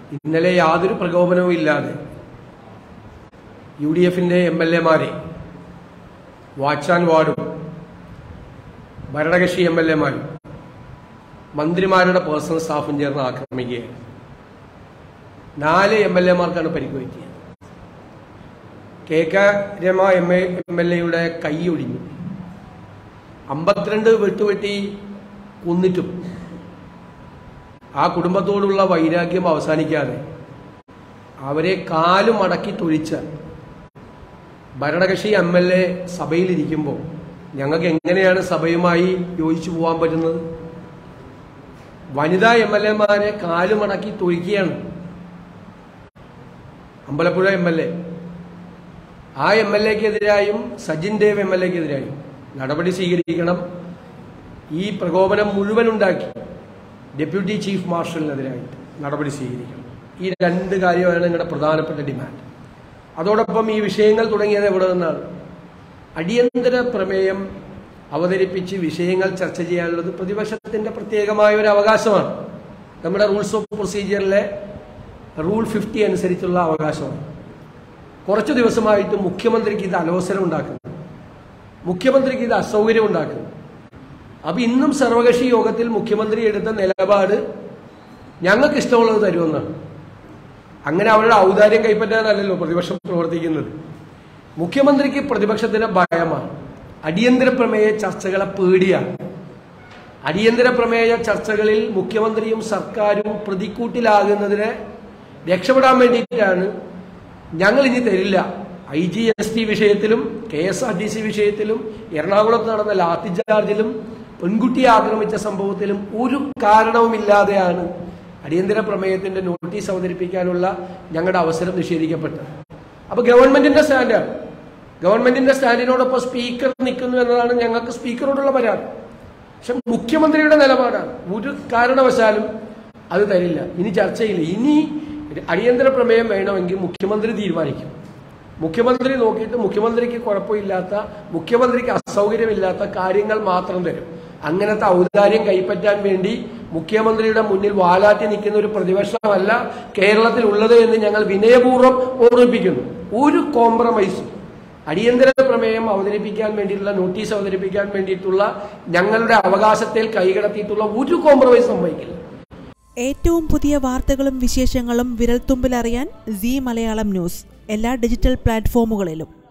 ഇന്നലെ യാതൊരു പ്രകോപനവും ഇല്ലാതെ യു ഡി എഫിന്റെ എം എൽ എമാരെ വാച്ച് ആൻഡ് വാർഡും ഭരണകക്ഷി എം എൽ എമാരും മന്ത്രിമാരുടെ പേഴ്സണൽ സ്റ്റാഫും ചേർന്ന് ആക്രമിക്കുകയാണ് നാല് എം എൽ എമാർക്കാണ് പരിക്ക് പറ്റിയത് K K Rama M A M L എയുടെ കൈ ഒടിഞ്ഞു അമ്പത്തിരണ്ട് വെട്ടുവെട്ടി കൊന്നിട്ടും ആ കുടുംബത്തോടുള്ള വൈരാഗ്യം അവസാനിക്കാതെ അവരെ കാലും അടക്കി തൊഴിച്ച ഭരണകക്ഷി എം എൽ എ സഭയിലിരിക്കുമ്പോൾ ഞങ്ങൾക്ക് എങ്ങനെയാണ് സഭയുമായി യോജിച്ചു പോകാൻ പറ്റുന്നത് വനിതാ എം എൽ എമാരെ കാലുമടക്കി തൊഴിക്കുകയാണ് അമ്പലപ്പുഴ എം എൽ എ ആ എം എൽ എക്കെതിരായും സജിൻ ദേവ് എം എൽ എക്കെതിരായും നടപടി സ്വീകരിക്കണം ഈ പ്രകോപനം മുഴുവൻ ഉണ്ടാക്കി ഡെപ്യൂട്ടി ചീഫ് മാർഷലിനെതിരായിട്ട് നടപടി സ്വീകരിക്കണം ഈ രണ്ട് കാര്യമാണ് നിങ്ങളുടെ പ്രധാനപ്പെട്ട ഡിമാൻഡ് അതോടൊപ്പം ഈ വിഷയങ്ങൾ തുടങ്ങിയത് എവിടെ നിന്നാണ് അടിയന്തര പ്രമേയം അവതരിപ്പിച്ച് വിഷയങ്ങൾ ചർച്ച ചെയ്യാനുള്ളത് പ്രതിപക്ഷത്തിന്റെ പ്രത്യേകമായ ഒരു അവകാശമാണ് നമ്മുടെ റൂൾസ് ഓഫ് പ്രൊസീജിയറിലെ റൂൾ ഫിഫ്റ്റി അനുസരിച്ചുള്ള അവകാശമാണ് കുറച്ചു ദിവസമായിട്ട് മുഖ്യമന്ത്രിക്ക് ഇത് അലോസരം ഉണ്ടാക്കുന്നു മുഖ്യമന്ത്രിക്ക് ഇത് അസൗകര്യം ഉണ്ടാക്കുന്നു അപ്പൊ ഇന്നും സർവകക്ഷി യോഗത്തിൽ മുഖ്യമന്ത്രി എടുത്ത നിലപാട് ഞങ്ങൾക്ക് ഇഷ്ടമുള്ളത് തരുമെന്നാണ് അങ്ങനെ അവരുടെ ഔദാര്യം കൈപ്പറ്റാനല്ലല്ലോ പ്രതിപക്ഷം പ്രവർത്തിക്കുന്നത് മുഖ്യമന്ത്രിക്ക് പ്രതിപക്ഷത്തിന് ഭയമാണ് അടിയന്തര പ്രമേയ ചർച്ചകളെ പേടിയാണ് അടിയന്തര പ്രമേയ ചർച്ചകളിൽ മുഖ്യമന്ത്രിയും സർക്കാരും പ്രതിക്കൂട്ടിലാകുന്നതിനെ രക്ഷപ്പെടാൻ വേണ്ടിയിട്ടാണ് ഞങ്ങൾ ഇനി തരില്ല ഐ ജി എസ് ടി വിഷയത്തിലും K S R T C വിഷയത്തിലും എറണാകുളത്ത് നടന്ന ലാത്തിചാർജിലും പെൺകുട്ടിയെ ആക്രമിച്ച സംഭവത്തിലും ഒരു കാരണവുമില്ലാതെയാണ് അടിയന്തര പ്രമേയത്തിന്റെ നോട്ടീസ് അവതരിപ്പിക്കാനുള്ള ഞങ്ങളുടെ അവസരം നിഷേധിക്കപ്പെട്ടത് അപ്പൊ ഗവൺമെന്റിന്റെ സ്റ്റാൻഡാണ് ഗവൺമെന്റിന്റെ സ്റ്റാൻഡിനോടൊപ്പം സ്പീക്കർ നിൽക്കുന്നു എന്നതാണ് ഞങ്ങൾക്ക് സ്പീക്കറോടുള്ള പരാതി പക്ഷെ മുഖ്യമന്ത്രിയുടെ നിലപാടാണ് ഒരു കാരണവശാലും അത് തരില്ല ഇനി ചർച്ചയില്ല ഇനി അടിയന്തര പ്രമേയം വേണമെങ്കിൽ മുഖ്യമന്ത്രി തീരുമാനിക്കും മുഖ്യമന്ത്രി നോക്കിയിട്ട് മുഖ്യമന്ത്രിക്ക് കുഴപ്പമില്ലാത്ത മുഖ്യമന്ത്രിക്ക് അസൗകര്യമില്ലാത്ത കാര്യങ്ങൾ മാത്രം തരും അങ്ങനത്തെ ഔദാര്യം കൈപ്പറ്റാൻ വേണ്ടി മുഖ്യമന്ത്രിയുടെ മുന്നിൽ വാലാറ്റി നിൽക്കുന്ന ഒരു പ്രതിപക്ഷമല്ല കേരളത്തിൽ ഉള്ളത് എന്ന് ഞങ്ങൾ വിനയപൂർവ്വം ഓർമ്മിപ്പിക്കുന്നു ഒരു കോംപ്രമൈസും അടിയന്തര പ്രമേയം അവതരിപ്പിക്കാൻ വേണ്ടിയിട്ടുള്ള നോട്ടീസ് അവതരിപ്പിക്കാൻ വേണ്ടിയിട്ടുള്ള ഞങ്ങളുടെ അവകാശത്തിൽ കൈകടത്തിയിട്ടുള്ള ഒരു കോംപ്രമൈസ് സംഭവിക്കില്ല ഏറ്റവും പുതിയ വാർത്തകളും വിശേഷങ്ങളും വിരൽത്തുമ്പിലറിയാൻ സി മലയാളം ന്യൂസ് എല്ലാ ഡിജിറ്റൽ പ്ലാറ്റ്ഫോമുകളിലും